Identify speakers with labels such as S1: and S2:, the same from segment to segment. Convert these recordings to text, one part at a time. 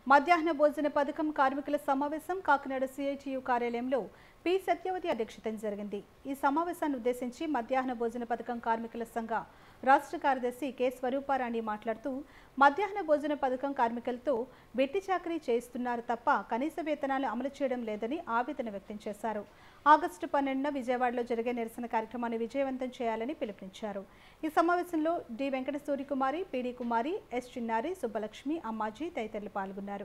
S1: మధ్యాహ్న భోజన పథకం కార్మికుల సమావేశం కాకినాడ సిఐటియు కార్యాలయంలో పి సత్యవతి అధ్యక్షతన జరిగింది ఈ సమావేశాన్ని ఉద్దేశించి మధ్యాహ్న భోజన పథకం కార్మికుల సంఘ రాష్ట్ర కార్యదర్శి కె స్వరూపారాణి మాట్లాడుతూ మధ్యాహ్న భోజన పథకం కార్మికులతో వెట్టి చాకరీ చేయిస్తున్నారు తప్ప కనీస వేతనాలు అమలు చేయడం లేదని ఆవేదన వ్యక్తం చేశారు ఆగస్టు పన్నెండున విజయవాడలో జరిగే నిరసన కార్యక్రమాన్ని విజయవంతం చేయాలని పిలుపునిచ్చారు ఈ సమావేశంలో D Venkata Suryakumari PD Kumari S Chinnari Subbalakshmi Ammaji తదితరులు పాల్గొన్నారు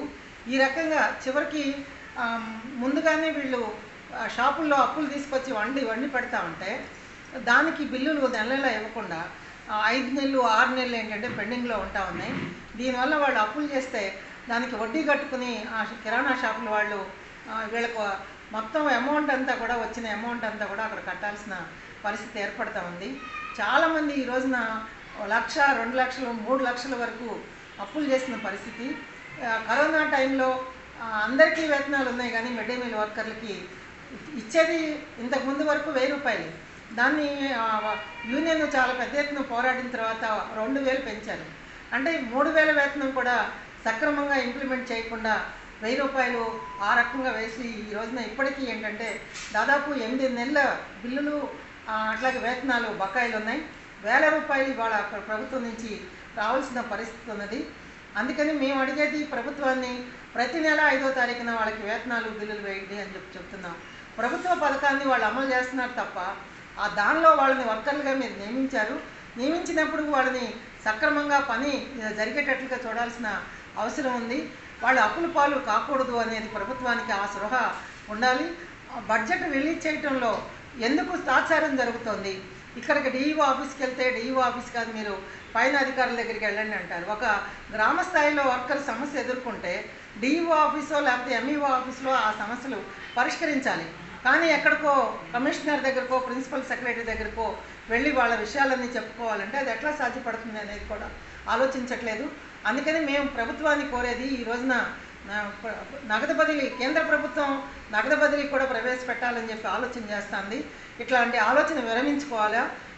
S2: ఈ రకంగా చివరికి ఆ, ముందుగానే వీళ్ళు ఆ, షాపుల్లో అప్పులు తీసుకొచ్చి వండి వండి పెడతా ఉంటే దానికి బిల్లులు నెల నెల ఇవ్వకుండా ఆ, ఐదు నెలలు ఆరు నెలలు ఏంటంటే పెండింగ్లో ఉంటా ఉన్నాయి దీనివల్ల వాళ్ళు అప్పులు చేస్తే దానికి వడ్డీ కట్టుకుని ఆ కిరాణా షాపుల వాళ్ళు ఆ, వీళ్ళకు మొత్తం అమౌంట్ అంతా కూడా వచ్చిన అమౌంట్ అంతా కూడా అక్కడ కట్టాల్సిన పరిస్థితి ఏర్పడతా ఉంది చాలామంది ఈ రోజున లక్ష రెండు లక్షలు మూడు లక్షల వరకు అప్పులు చేసిన పరిస్థితి ఆ, కరోనా టైంలో ఆ, అందరికీ వేతనాలు ఉన్నాయి కానీ మిడ్ డే మీల్ వర్కర్లకి ఇచ్చేది ఇంతకు ముందు వరకు వెయ్యి రూపాయలు దాన్ని ఆ, యూనియన్ చాలా పెద్ద ఎత్తున పోరాడిన తర్వాత రెండు వేలు పెంచారు అంటే మూడు వేల వేతనం కూడా సక్రమంగా ఇంప్లిమెంట్ చేయకుండా వెయ్యి రూపాయలు ఆ రకంగా వేసి ఈ రోజున ఇప్పటికీ ఏంటంటే దాదాపు ఎనిమిది నెలల బిల్లులు ఆ, అట్లాగే వేతనాలు బకాయిలు ఉన్నాయి వేల రూపాయలు ఇవాళ ప్ర- ప్రభుత్వం నుంచి రావాల్సిన పరిస్థితి ఉన్నది అందుకని మేము అడిగేది ప్రభుత్వాన్ని ప్రతి నెల ఐదో తారీఖున వాళ్ళకి వేతనాలు బిల్లులు వేయండి అని చెప్పి చెప్తున్నాం ప్రభుత్వ పథకాన్ని వాళ్ళు అమలు చేస్తున్నారు తప్ప ఆ దానిలో వాళ్ళని వర్కర్లుగా మీరు నియమించారు నియమించినప్పుడు వాళ్ళని సక్రమంగా పని జరిగేటట్లుగా చూడాల్సిన అవసరం ఉంది వాళ్ళు అప్పుల పాలు కాకూడదు అనేది ప్రభుత్వానికి ఆ సృహ ఉండాలి ఆ బడ్జెట్ రిలీజ్ చేయటంలో ఎందుకు తాత్సారం జరుగుతోంది ఇక్కడికి డిఈఓ ఆఫీస్కి వెళ్తే డిఈఓ ఆఫీస్ కాదు మీరు పైన అధికారుల దగ్గరికి వెళ్ళండి అంటారు ఒక గ్రామ స్థాయిలో వర్కర్ సమస్య ఎదుర్కొంటే డిఈఓ ఆఫీసో లేకపోతే ఎంఈఓ ఆఫీస్లో ఆ సమస్యలు పరిష్కరించాలి కానీ ఎక్కడికో కమిషనర్ దగ్గరకో ప్రిన్సిపల్ సెక్రటరీ దగ్గరకో వెళ్ళి వాళ్ళ విషయాలన్నీ చెప్పుకోవాలంటే అది ఎట్లా సాధ్యపడుతుంది అనేది కూడా ఆలోచించట్లేదు అందుకని మేము ప్రభుత్వాన్ని కోరేది ఈ రోజున నా- ప్ర- నగదు బదిలీ కేంద్ర ప్రభుత్వం నగదు బదిలీ కూడా ప్రవేశపెట్టాలని చెప్పి ఆలోచన చేస్తుంది ఇట్లాంటి ఆలోచన విరమించుకోవాలా